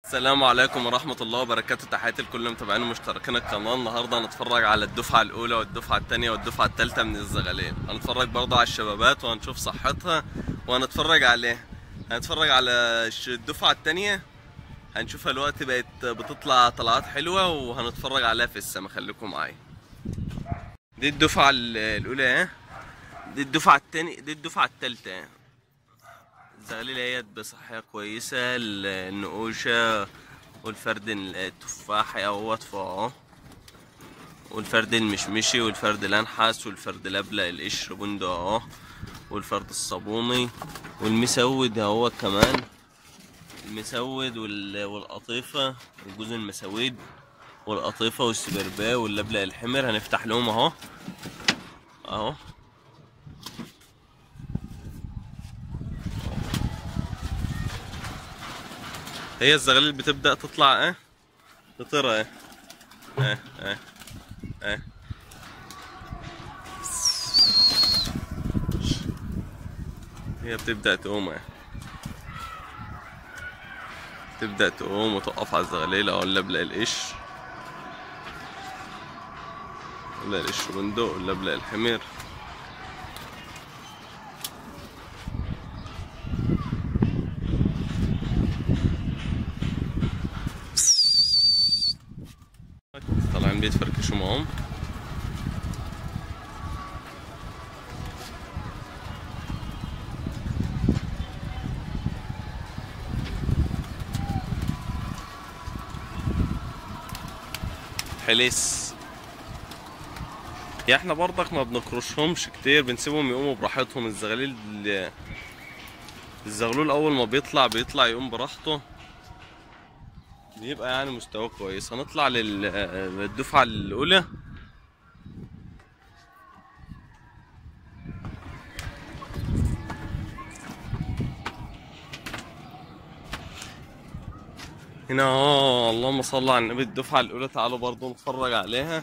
السلام عليكم ورحمة الله وبركاته تحياتي لكل متابعين ومشتركين القناة النهاردة هنتفرج على الدفعة الأولى والدفعة الثانية والدفعة الثالثة من الزغالين هنتفرج برضه على الشبابات وهنشوف صحتها وهنتفرج عليها هنتفرج على الش- الدفعة الثانية هنشوفها الوقت بقت بتطلع طلعات حلوة وهنتفرج عليها في السما خليكم معايا دي الدفعة ال- الأولى اهي دي الدفعة التانية دي الدفعة التالتة اهي الزغاليل اهيت بصحية كويسة ال- النقوشة والفرد التفاحي اهوت فوق اهو والفرد المشمشي والفرد الانحس والفرد الابلق القشر بندق اهو والفرد الصابوني والمسود اهوت كمان المسود وال- والقطيفة وجوز المساويد والقطيفة والسبرباه واللبلق الحمر هنفتح لهم اهو اهو هي الزغاليل بتبدأ تطلع ايه تطير ايه ايه ايه ايه هي بتبدأ تقوم ايه تبدأ تقوم وتقف على الزغاليل اهو اللبلق القش ولا القش بندق واللبلق الحمر طالعين بيتفركشوا معاهم حليس يا احنا برضك ما بنكرشهمش كتير بنسيبهم يقوموا براحتهم الزغاليل ال- الزغلول اول ما بيطلع بيطلع يقوم براحته بيبقى يعني مستواه كويس هنطلع لل- للدفعة الأولى هنا اهو اللهم صل على النبي الدفعة الأولى تعالوا برضو نتفرج عليها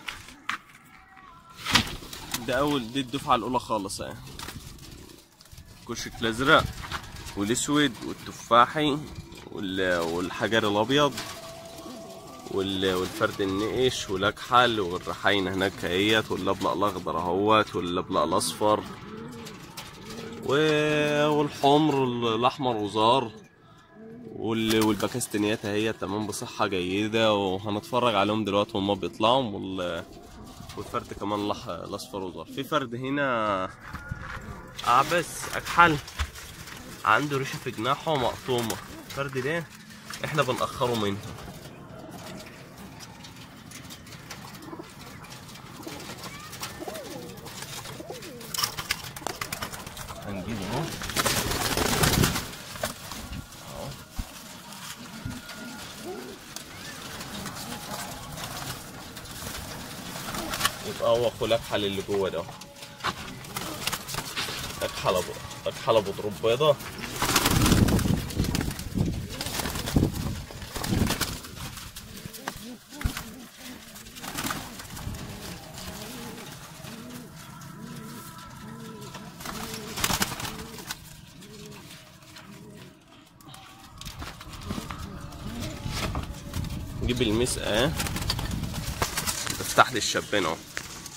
ده أول دي الدفعة الأولى خالص اهي الكشك الأزرق والأسود والتفاحي وال- والحجر الأبيض وال- والفرد النقش والاكحل والرحاينة هناك اهيت واللبلق الاخضر اهوت واللبلق الاصفر و- والحمر الاحمر وزار وال- والباكستانيات اهي تمام بصحة جيدة وهنتفرج عليهم دلوقتي وهما بيطلعوا وال- والفرد كمان الأح- الاصفر وزار في فرد هنا عبس اكحل عنده ريشة في جناحه مقطومة الفرد ده احنا بنأخره منه هنجيبه اهو اهو. يبقى هو اخو الاكحل اللي جوه ده اكحل ابو اكحل ابو ضروب بيضه نجيب المسقة افتح لي الشابين اهو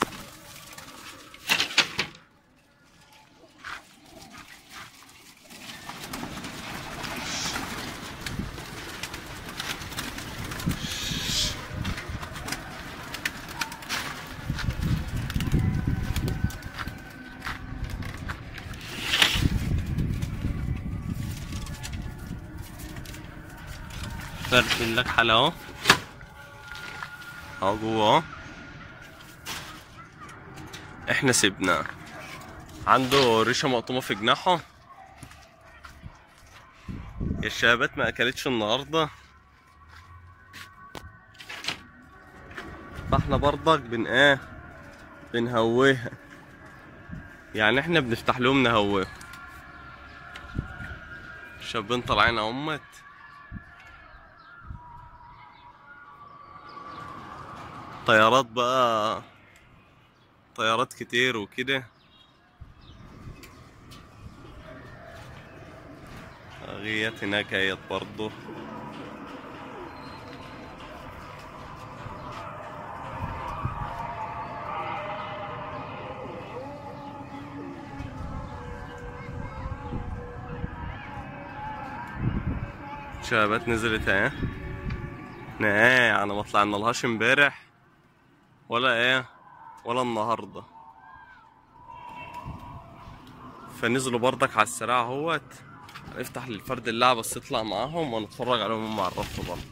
فرد لك حلا اهو اهو جوه اهو احنا سيبناه عنده ريشه مقطومه في جناحه يا الشبابات ما اكلتش النهارده فاحنا برضك بن ايه بنهويها يعني احنا بنفتح لهم نهويهم الشابين طالعين اهمت طيارات بقى طيارات كتير وكده غيت هناك هيت برضه شبابات نزلت اهي احنا ايه يعني ما طلعنا لهاش امبارح ولا ايه ولا النهارده فنزلوا بردك على السريع اهوت نفتح للفرد اللعبة بس يطلع معاهم ونتفرج عليهم هم على الرف برضه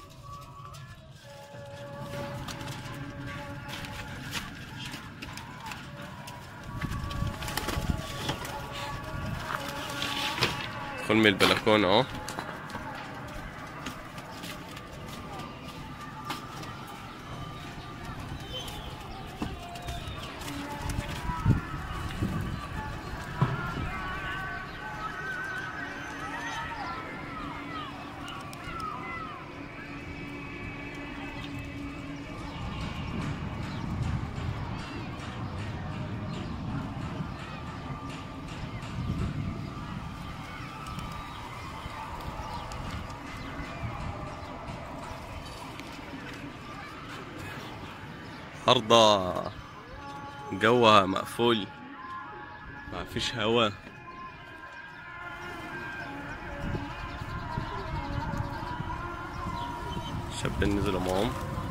ادخل من البلكونة اهو أرضى جوها مقفول ما فيش هوا شابين نزلوا معاهم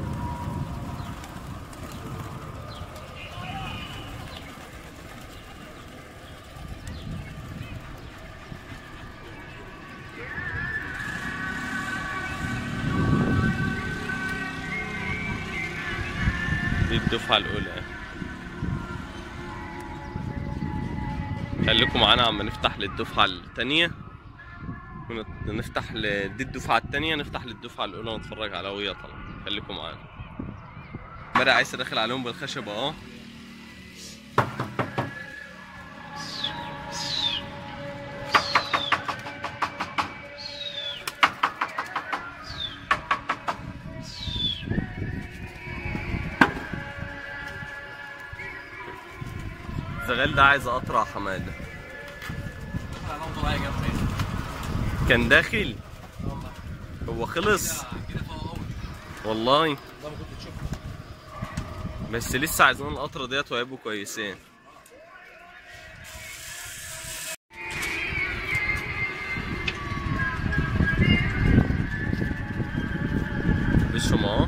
دي الدفعة الأولى خليكم معانا عم نفتح للدفعة التانية ونت- نفتح ل... دي الدفعة التانية نفتح للدفعة الأولى ونتفرج على وهي طالعة خليكم معانا بدأ عايز داخل عليهم بالخشب اهو الزغال ده عايز اقطع حماده كان داخل هو خلص والله بس لسه عايزين القطرة ديت وهيبقوا كويسين لسه اهو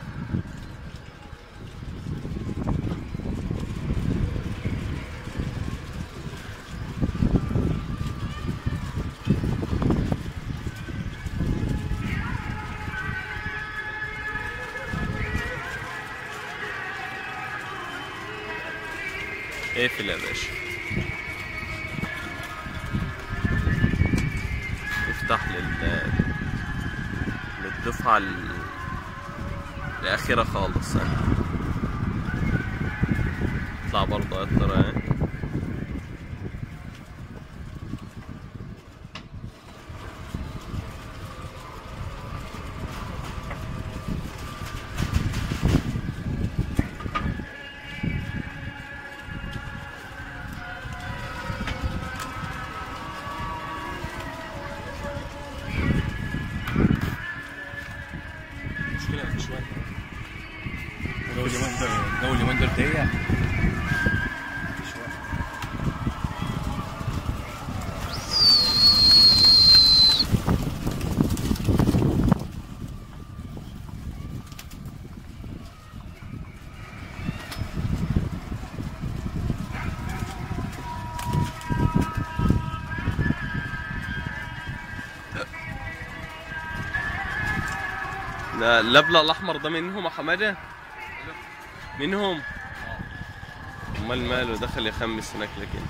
اقفل يا باشا افتح لل للدفعة ال- الأخيرة خالص يعني. اطلع برضه أكتر اهي مشكلة مفيش وقت جو اليومين دول جو اليومين دول ضيق مفيش وقت ده اللبلة الأحمر ده منهم يا حمادة؟ منهم؟ أمال ماله دخل يخمس هناك لكن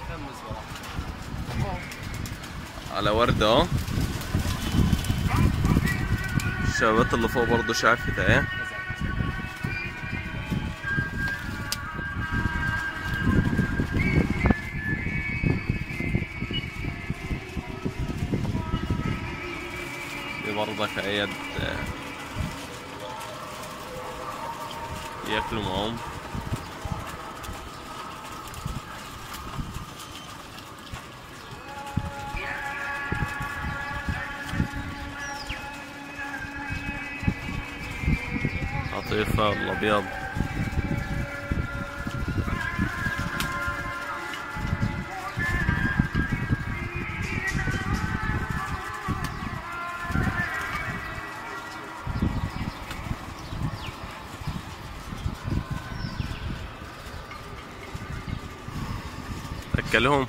على وردة اهو الشبابات اللي فوق برضه شافت اهي دي برضك ايد ياكلوا معاهم عطيفة الأبيض اكلهم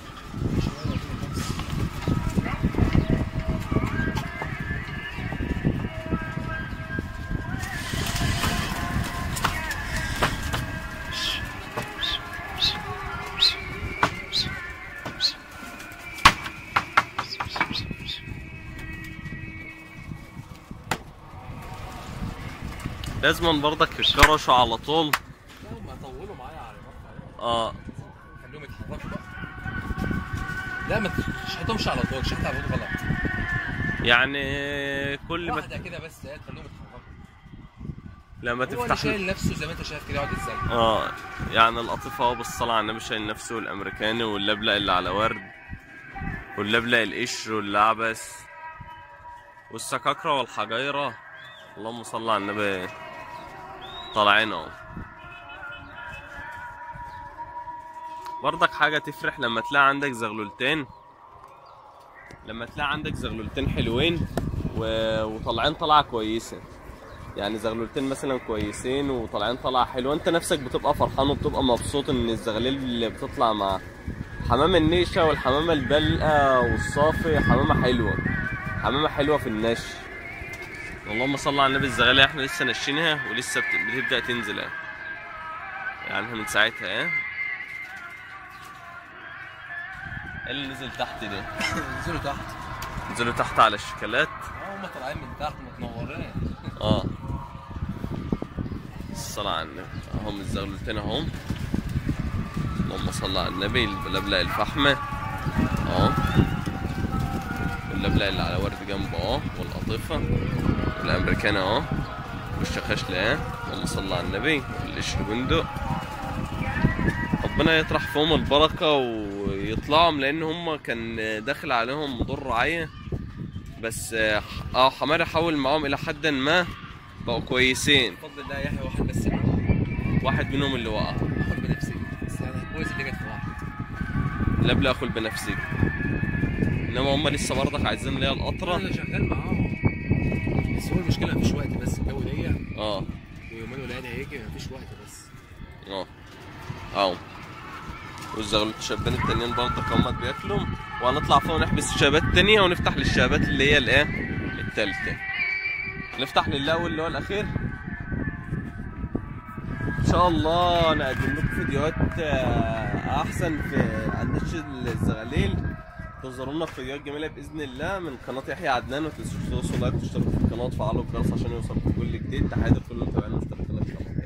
لازم برضك يكرشوا على طول لا هم طولوا معايا على المرفع اه خليهم يتحركوا بقى لا ما تشحتهمش على طول شحت على طول غلط يعني كل ما واحده كده بس ايه تخليهم يتحركوا لما هو اللي تفتح شايل نفسه زي ما انت شايف كده يقعد ازاي اه يعني القطيفة اهو بالصلاة على النبي شايل نفسه والامريكاني واللبلق اللي على ورد واللبلق القشر واللعبس والسكاكرة والحجيرة اللهم صل على النبي طالعين اهو برضك حاجة تفرح لما تلاقي عندك زغلولتين لما تلاقي عندك زغلولتين حلوين و... وطالعين طلعة كويسة يعني زغلولتين مثلا كويسين وطالعين طلعة حلوة انت نفسك بتبقى فرحان وبتبقى مبسوط ان الزغاليل اللي بتطلع مع حمام النيشة والحمامة البلقة والصافي حمامة حلوة حمامة حلوة في النش اللهم صل على النبي الزغالية احنا لسه نشينها ولسه بت- بتبدأ تنزل اهي. يعني احنا من ساعتها ايه ايه اللي نزل تحت ده نزلوا تحت نزلوا تحت على الشكلات اه هم طالعين من تحت متنورين اه الصلاة على النبي اهم الزغلولتين اهم اللهم صل على النبي اللبلق الفحمة اه واللبلق اللي على ورد جنبه اه والقطيفة والامريكانة اه والشخاشلة اه اللهم صل على النبي والقشر بندق ربنا يطرح فيهم البركة ويطلعوا لان هم كان داخل عليهم مضر رعاية بس اه آه، حماري حاول معاهم الى حد ما بقوا كويسين بفضل الله يحيى واحد بس اللي واحد منهم اللي وقع اخد بنفسي بس انا كويس اللي جت في واحد لبلة اخو البنفسجي انما هم لسه برضك عايزين اللي هي القطرة انا شغال معاهم بس هو المشكله مفيش وقت بس الجو ضيق اه ويومين وليالي هيجي مفيش وقت بس اه اه والزغلول الشابين التانيين برضك هم بياكلوا وهنطلع فوق نحبس الشابات التانية ونفتح للشابات اللي هي الايه التالتة نفتح للاول اللي هو الاخير ان شاء الله نقدم لكم فيديوهات آه، احسن في عن نشر الزغاليل تظهرونا في فيديوهات جميله باذن الله من قناه يحيى عدنان ما تنسوش تدوسوا لايك وتشتركوا في القناه وتفعلوا الجرس عشان يوصلكم كل جديد تحياتي لكل المتابعين المشتركين في القناه